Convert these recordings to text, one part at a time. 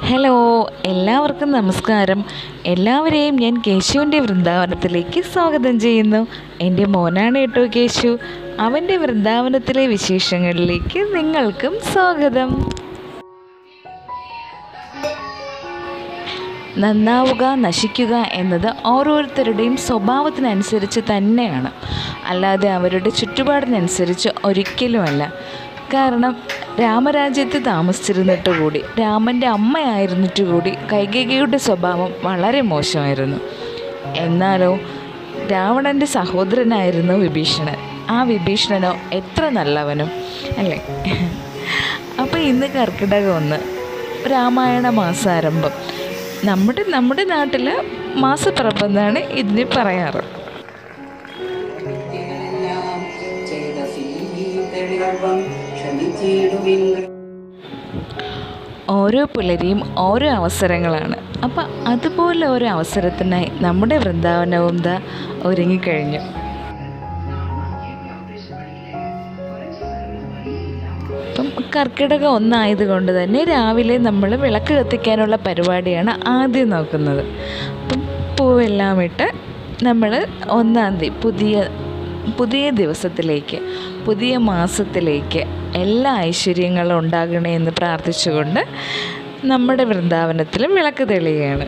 hello എല്ലാവർക്കും നമസ്കാരം എല്ലാവരെയും ഞാൻ കേശുവിൻ്റെ വൃന്ദാവനത്തിലേക്ക് സ്വാഗതം ചെയ്യുന്നു എൻ്റെ മോനാണ് കേട്ടോ കേശു അവൻ്റെ വൃന്ദാവനത്തിലെ വിശേഷങ്ങളിലേക്ക് നിങ്ങൾക്കും സ്വാഗതം നന്നാവുക നശിക്കുക എന്നത് ഓരോരുത്തരുടെയും സ്വഭാവത്തിനനുസരിച്ച് തന്നെയാണ് അല്ലാതെ അവരുടെ ചുറ്റുപാടിനനുസരിച്ച് ഒരിക്കലുമല്ല കാരണം രാമരാജ്യത്ത് താമസിച്ചിരുന്നിട്ട് കൂടി രാമൻ്റെ അമ്മയായിരുന്നിട്ട് കൂടി കൈകേകിയുടെ സ്വഭാവം വളരെ മോശമായിരുന്നു എന്നാലോ രാവണൻ്റെ സഹോദരനായിരുന്നു വിഭീഷണൻ ആ വിഭീഷണനോ എത്ര നല്ലവനും അല്ലേ അപ്പോൾ ഇന്ന് കർക്കിടകം ഒന്ന് രാമായണ മാസാരംഭം നമ്മുടെ നമ്മുടെ നാട്ടിൽ മാസപ്പിറപ്പെന്നാണ് ഇതിന് പറയാറ് എല്ലാം ചേതസീ തെളിഗർഭം ക്ഷമിച്ചിടുവിൻ ഓരോ പുലരിയും ഓരോ അവസരങ്ങളാണ് അപ്പം അതുപോലെ ഒരു അവസരത്തിനായി നമ്മുടെ വൃന്ദാവനവും ദാ ഒരുങ്ങിക്കഴിഞ്ഞു അപ്പം കർക്കിടകം ഒന്നായതുകൊണ്ട് തന്നെ രാവിലെ നമ്മൾ വിളക്ക് കത്തിക്കാനുള്ള പരിപാടിയാണ് ആദ്യം നോക്കുന്നത് അപ്പം പൂവെല്ലാം ഇട്ട് നമ്മൾ ഒന്നാം തീയതി പുതിയ പുതിയ ദിവസത്തിലേക്ക് പുതിയ മാസത്തിലേക്ക് എല്ലാ ഐശ്വര്യങ്ങളും ഉണ്ടാകണേ എന്ന് പ്രാർത്ഥിച്ചുകൊണ്ട് നമ്മുടെ വൃന്ദാവനത്തിലും വിളക്ക് തെളിയുകയാണ്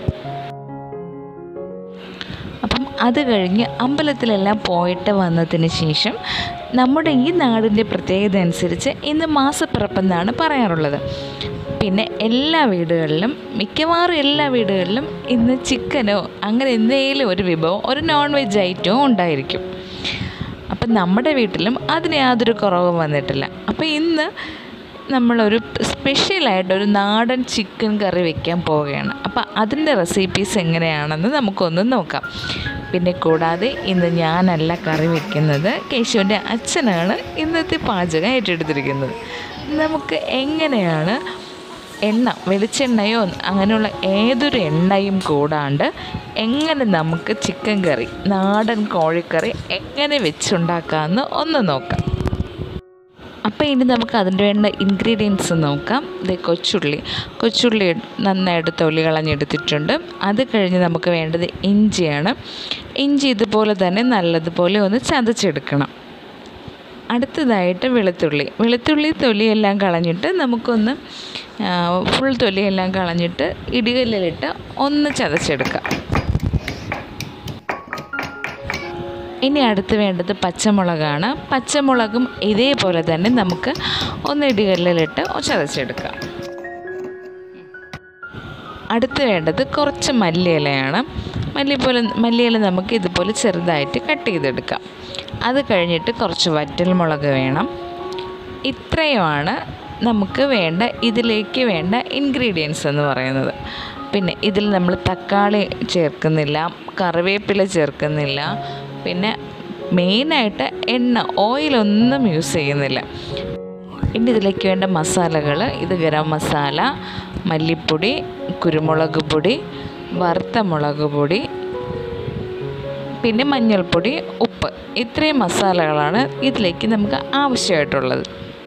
അപ്പം അത് കഴിഞ്ഞ് അമ്പലത്തിലെല്ലാം പോയിട്ട് വന്നതിന് ശേഷം നമ്മുടെ ഈ നാടിൻ്റെ പ്രത്യേകത അനുസരിച്ച് ഇന്ന് മാസപ്പിറപ്പെന്നാണ് പറയാറുള്ളത് പിന്നെ എല്ലാ വീടുകളിലും മിക്കവാറും എല്ലാ വീടുകളിലും ഇന്ന് ചിക്കനോ അങ്ങനെ എന്തെങ്കിലും ഒരു വിഭവം ഒരു നോൺ വെജ് ഐറ്റവും ഉണ്ടായിരിക്കും അപ്പം നമ്മുടെ വീട്ടിലും അതിന് യാതൊരു കുറവും വന്നിട്ടില്ല അപ്പോൾ ഇന്ന് നമ്മളൊരു സ്പെഷ്യലായിട്ടൊരു നാടൻ ചിക്കൻ കറി വെക്കാൻ പോവുകയാണ് അപ്പോൾ അതിൻ്റെ റെസിപ്പീസ് എങ്ങനെയാണെന്ന് നമുക്കൊന്ന് നോക്കാം പിന്നെ കൂടാതെ ഇന്ന് ഞാനല്ല കറി വെക്കുന്നത് കേശുവിൻ്റെ അച്ഛനാണ് ഇന്നത്തെ പാചകം ഏറ്റെടുത്തിരിക്കുന്നത് നമുക്ക് എങ്ങനെയാണ് എണ്ണ വെളിച്ചെണ്ണയോ അങ്ങനെയുള്ള ഏതൊരു എണ്ണയും കൂടാണ്ട് എങ്ങനെ നമുക്ക് ചിക്കൻ കറി നാടൻ കോഴിക്കറി എങ്ങനെ വെച്ചുണ്ടാക്കാമെന്ന് ഒന്ന് നോക്കാം അപ്പോൾ ഇനി നമുക്ക് അതിൻ്റെ വേണ്ട ഇൻഗ്രീഡിയൻസ് നോക്കാം ഇത് കൊച്ചുള്ളി കൊച്ചുള്ളി നന്നായിട്ട് തൊലി കളഞ്ഞെടുത്തിട്ടുണ്ട് അത് കഴിഞ്ഞ് നമുക്ക് വേണ്ടത് ഇഞ്ചിയാണ് ഇഞ്ചി ഇതുപോലെ തന്നെ നല്ലതുപോലെ ഒന്ന് ചതച്ചെടുക്കണം അടുത്തതായിട്ട് വെളുത്തുള്ളി വെളുത്തുള്ളി തൊലിയെല്ലാം കളഞ്ഞിട്ട് നമുക്കൊന്ന് ഫുൾ തൊലിയെല്ലാം കളഞ്ഞിട്ട് ഇടികല്ലിലിട്ട് ഒന്ന് ചതച്ചെടുക്കാം ഇനി അടുത്ത് വേണ്ടത് പച്ചമുളകാണ് പച്ചമുളകും ഇതേപോലെ തന്നെ നമുക്ക് ഒന്ന് ഇടികല്ലിലിട്ട് ചതച്ചെടുക്കാം അടുത്ത് വേണ്ടത് കുറച്ച് മല്ലിയിലയാണ് മല്ലിപ്പോലെ മല്ലിയില നമുക്ക് ഇതുപോലെ ചെറുതായിട്ട് കട്ട് ചെയ്തെടുക്കാം അത് കഴിഞ്ഞിട്ട് കുറച്ച് വറ്റൽമുളക് വേണം ഇത്രയുമാണ് നമുക്ക് വേണ്ട ഇതിലേക്ക് വേണ്ട ഇൻഗ്രീഡിയൻസ് എന്ന് പറയുന്നത് പിന്നെ ഇതിൽ നമ്മൾ തക്കാളി ചേർക്കുന്നില്ല കറിവേപ്പില ചേർക്കുന്നില്ല പിന്നെ മെയിനായിട്ട് എണ്ണ ഓയിലൊന്നും യൂസ് ചെയ്യുന്നില്ല പിന്നെ ഇതിലേക്ക് വേണ്ട മസാലകൾ ഇത് ഗരം മസാല മല്ലിപ്പൊടി കുരുമുളക് പൊടി വറുത്ത മുളക് പൊടി പിന്നെ മഞ്ഞൾപ്പൊടി ഉപ്പ് ഇത്രയും മസാലകളാണ് ഇതിലേക്ക് നമുക്ക് ആവശ്യമായിട്ടുള്ളത്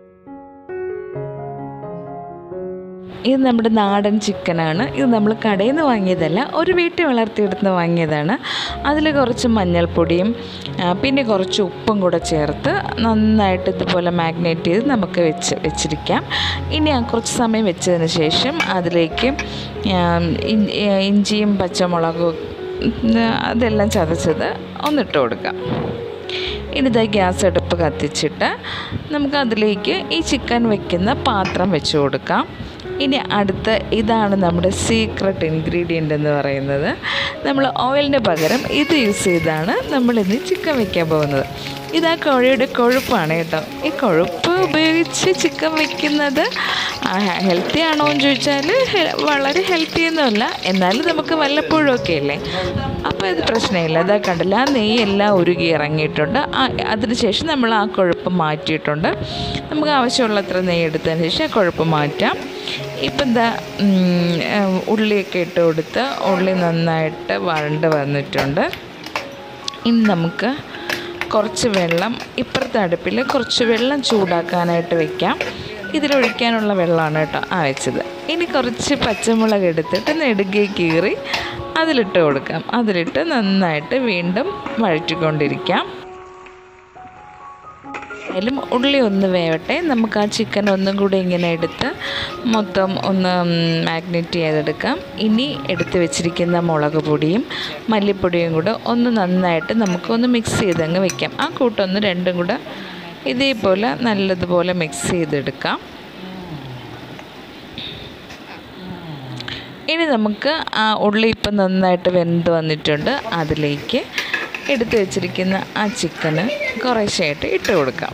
ഇത് നമ്മുടെ നാടൻ ചിക്കനാണ് ഇത് നമ്മൾ കടയിൽ നിന്ന് വാങ്ങിയതല്ല ഒരു വീട്ടിൽ വളർത്തിയെടുത്ത് വാങ്ങിയതാണ് അതിൽ കുറച്ച് മഞ്ഞൾപ്പൊടിയും പിന്നെ കുറച്ച് ഉപ്പും കൂടെ ചേർത്ത് നന്നായിട്ട് ഇതുപോലെ മാഗ്നേറ്റ് ചെയ്ത് നമുക്ക് വെച്ച് വെച്ചിരിക്കാം ഇനി ആ കുറച്ച് സമയം വെച്ചതിന് ശേഷം അതിലേക്ക് ഇഞ്ചിയും പച്ചമുളകും അതെല്ലാം ചതച്ചത് ഒന്നിട്ട് കൊടുക്കാം ഇനിതാ ഗ്യാസ് അടുപ്പ് കത്തിച്ചിട്ട് നമുക്ക് അതിലേക്ക് ഈ ചിക്കൻ വെക്കുന്ന പാത്രം വെച്ച് കൊടുക്കാം ഇനി അടുത്ത ഇതാണ് നമ്മുടെ സീക്രട്ട് ഇൻഗ്രീഡിയൻ്റ് എന്ന് പറയുന്നത് നമ്മൾ ഓയിലിന് പകരം ഇത് യൂസ് ചെയ്താണ് നമ്മളിന്ന് ചിക്കൻ വെക്കാൻ പോകുന്നത് ഇത് ആ കോഴിയുടെ കൊഴുപ്പാണ് കേട്ടോ ഈ കൊഴുപ്പ് ഉപയോഗിച്ച് ചിക്കൻ വെക്കുന്നത് ഹെൽത്തി ആണോ എന്ന് ചോദിച്ചാൽ വളരെ ഹെൽത്തി ഒന്നുമല്ല എന്നാലും നമുക്ക് വല്ലപ്പോഴും ഒക്കെ അല്ലേ അപ്പോൾ ഇത് പ്രശ്നമില്ല അതാ കണ്ടില്ല ആ നെയ്യെല്ലാം ഉരുകി ഇറങ്ങിയിട്ടുണ്ട് അതിനുശേഷം നമ്മൾ ആ കൊഴുപ്പ് മാറ്റിയിട്ടുണ്ട് നമുക്ക് ആവശ്യമുള്ളത്ര നെയ്യ് എടുത്തതിന് ശേഷം ആ കൊഴുപ്പ് മാറ്റാം ഇപ്പം എന്താ ഉള്ളിയൊക്കെ ഇട്ട് കൊടുത്ത് ഉള്ളി നന്നായിട്ട് വഴണ്ട് വന്നിട്ടുണ്ട് ഇനി നമുക്ക് കുറച്ച് വെള്ളം ഇപ്പുറത്തെ അടുപ്പിൽ കുറച്ച് വെള്ളം ചൂടാക്കാനായിട്ട് വെക്കാം ഇതിലൊഴിക്കാനുള്ള വെള്ളമാണ് കേട്ടോ ആ വെച്ചത് ഇനി കുറച്ച് പച്ചമുളക് എടുത്തിട്ട് നെടുകെ കീറി അതിലിട്ട് കൊടുക്കാം അതിലിട്ട് നന്നായിട്ട് വീണ്ടും വഴറ്റിക്കൊണ്ടിരിക്കാം അതിലും ഉള്ളി ഒന്ന് വേവട്ടെ നമുക്ക് ആ ചിക്കൻ ഒന്നും കൂടി ഇങ്ങനെ എടുത്ത് മൊത്തം ഒന്ന് മാഗ്നേറ്റ് ചെയ്തെടുക്കാം ഇനി എടുത്ത് വെച്ചിരിക്കുന്ന മുളക് പൊടിയും മല്ലിപ്പൊടിയും കൂടെ ഒന്ന് നന്നായിട്ട് നമുക്കൊന്ന് മിക്സ് ചെയ്തങ്ങ് വെക്കാം ആ കൂട്ടൊന്ന് രണ്ടും കൂടെ ഇതേപോലെ നല്ലതുപോലെ മിക്സ് ചെയ്തെടുക്കാം ഇനി നമുക്ക് ആ ഉള്ളി ഇപ്പം നന്നായിട്ട് വെന്ത് വന്നിട്ടുണ്ട് അതിലേക്ക് എടുത്തു വെച്ചിരിക്കുന്ന ആ ചിക്കന് കുറേശ്ശായിട്ട് ഇട്ട് കൊടുക്കാം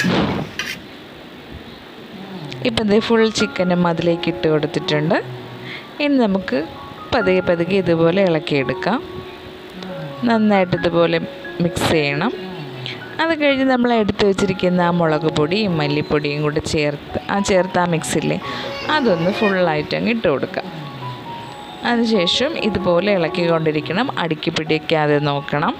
ഇപ്പം ഇത് ഫുൾ ചിക്കനും അതിലേക്ക് ഇട്ട് കൊടുത്തിട്ടുണ്ട് ഇനി നമുക്ക് പതുക്കെ പതുക്കെ ഇതുപോലെ ഇളക്കിയെടുക്കാം നന്നായിട്ട് ഇതുപോലെ മിക്സ് ചെയ്യണം അത് കഴിഞ്ഞ് നമ്മൾ എടുത്തു വെച്ചിരിക്കുന്ന ആ മുളക് പൊടിയും മല്ലിപ്പൊടിയും കൂടി ചേർത്ത് ആ ചേർത്ത് ആ മിക്സില്ലേ അതൊന്ന് ഫുള്ളായിട്ട് അങ്ങ് ഇട്ട് കൊടുക്കാം അതിനുശേഷം ഇതുപോലെ ഇളക്കിക്കൊണ്ടിരിക്കണം അടുക്കി പിടിക്കാതെ നോക്കണം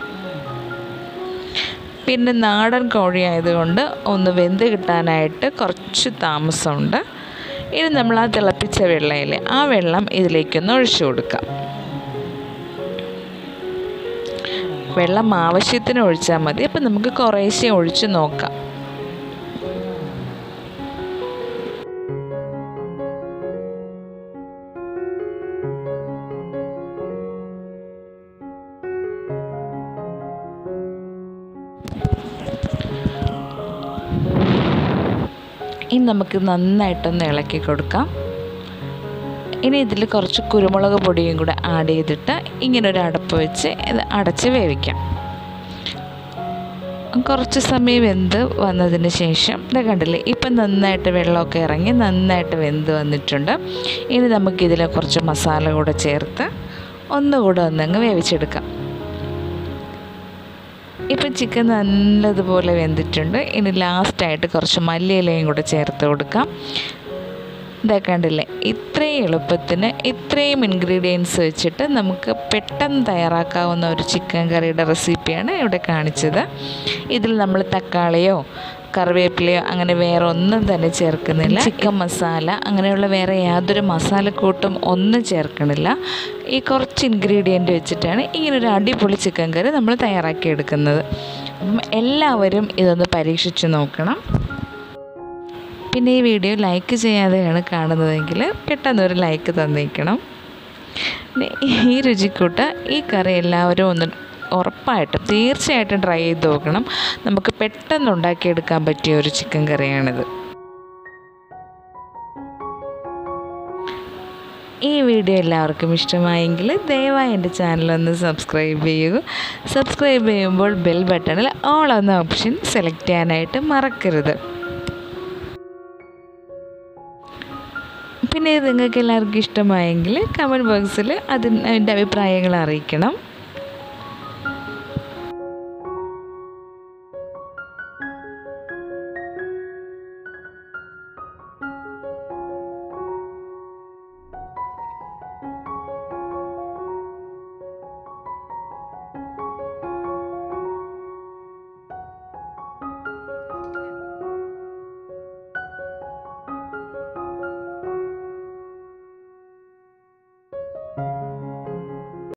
പിന്നെ നാടൻ കോഴി ആയതുകൊണ്ട് ഒന്ന് വെന്ത് കിട്ടാനായിട്ട് കുറച്ച് താമസമുണ്ട് ഇനി നമ്മൾ ആ തിളപ്പിച്ച വെള്ളയിൽ ആ വെള്ളം ഇതിലേക്കൊന്ന് ഒഴിച്ചു കൊടുക്കാം വെള്ളം ആവശ്യത്തിന് ഒഴിച്ചാൽ മതി അപ്പം നമുക്ക് കുറേശ്ശെ ഒഴിച്ച് നോക്കാം ഇനി നമുക്ക് നന്നായിട്ടൊന്ന് ഇളക്കി കൊടുക്കാം ഇനി ഇതിൽ കുറച്ച് കുരുമുളക് പൊടിയും കൂടെ ആഡ് ചെയ്തിട്ട് ഇങ്ങനെ ഒരു അടപ്പ് വെച്ച് ഇത് അടച്ച് വേവിക്കാം കുറച്ച് സമയം വെന്ത് വന്നതിന് ശേഷം ഇത് കണ്ടില്ലേ ഇപ്പം നന്നായിട്ട് വെള്ളമൊക്കെ ഇറങ്ങി നന്നായിട്ട് വെന്ത് വന്നിട്ടുണ്ട് ഇനി നമുക്കിതിൽ കുറച്ച് മസാല കൂടെ ചേർത്ത് ഒന്നുകൂടെ ഒന്നങ്ങ് വേവിച്ചെടുക്കാം ഇപ്പം ചിക്കൻ നല്ലതുപോലെ വെന്തിട്ടുണ്ട് ഇനി ലാസ്റ്റായിട്ട് കുറച്ച് മല്ലിയിലയും കൂടെ ചേർത്ത് കൊടുക്കാം ഇതാ കണ്ടില്ലേ ഇത്രയും എളുപ്പത്തിന് ഇത്രയും ഇൻഗ്രീഡിയൻസ് വെച്ചിട്ട് നമുക്ക് പെട്ടെന്ന് തയ്യാറാക്കാവുന്ന ഒരു ചിക്കൻ കറിയുടെ റെസിപ്പിയാണ് ഇവിടെ കാണിച്ചത് ഇതിൽ നമ്മൾ തക്കാളിയോ കറിവേപ്പിലയോ അങ്ങനെ വേറെ ഒന്നും തന്നെ ചേർക്കുന്നില്ല ചിക്കൻ മസാല അങ്ങനെയുള്ള വേറെ യാതൊരു മസാലക്കൂട്ടും ഒന്നും ചേർക്കണില്ല ഈ കുറച്ച് ഇൻഗ്രീഡിയൻറ്റ് വെച്ചിട്ടാണ് ഇങ്ങനൊരു അടിപൊളി ചിക്കൻ കറി നമ്മൾ തയ്യാറാക്കിയെടുക്കുന്നത് അപ്പം എല്ലാവരും ഇതൊന്ന് പരീക്ഷിച്ച് നോക്കണം പിന്നെ ഈ വീഡിയോ ലൈക്ക് ചെയ്യാതെയാണ് കാണുന്നതെങ്കിൽ പെട്ടെന്നൊരു ലൈക്ക് തന്നേക്കണം പിന്നെ ഈ രുചിക്കൂട്ട് ഈ കറി എല്ലാവരും ഒന്ന് ഉറപ്പായിട്ടും തീർച്ചയായിട്ടും ട്രൈ ചെയ്ത് നോക്കണം നമുക്ക് പെട്ടെന്ന് ഉണ്ടാക്കിയെടുക്കാൻ പറ്റിയ ഒരു ചിക്കൻ കറിയാണിത് ഈ വീഡിയോ എല്ലാവർക്കും ഇഷ്ടമായെങ്കിൽ ദയവായി എൻ്റെ ചാനലൊന്ന് സബ്സ്ക്രൈബ് ചെയ്യുക സബ്സ്ക്രൈബ് ചെയ്യുമ്പോൾ ബെൽ ബട്ടണിൽ ഓൾ എന്ന ഓപ്ഷൻ സെലക്ട് ചെയ്യാനായിട്ട് മറക്കരുത് പിന്നെ ഇത് നിങ്ങൾക്ക് എല്ലാവർക്കും ഇഷ്ടമായെങ്കിൽ കമൻറ്റ് ബോക്സിൽ അതിന് അതിൻ്റെ അഭിപ്രായങ്ങൾ അറിയിക്കണം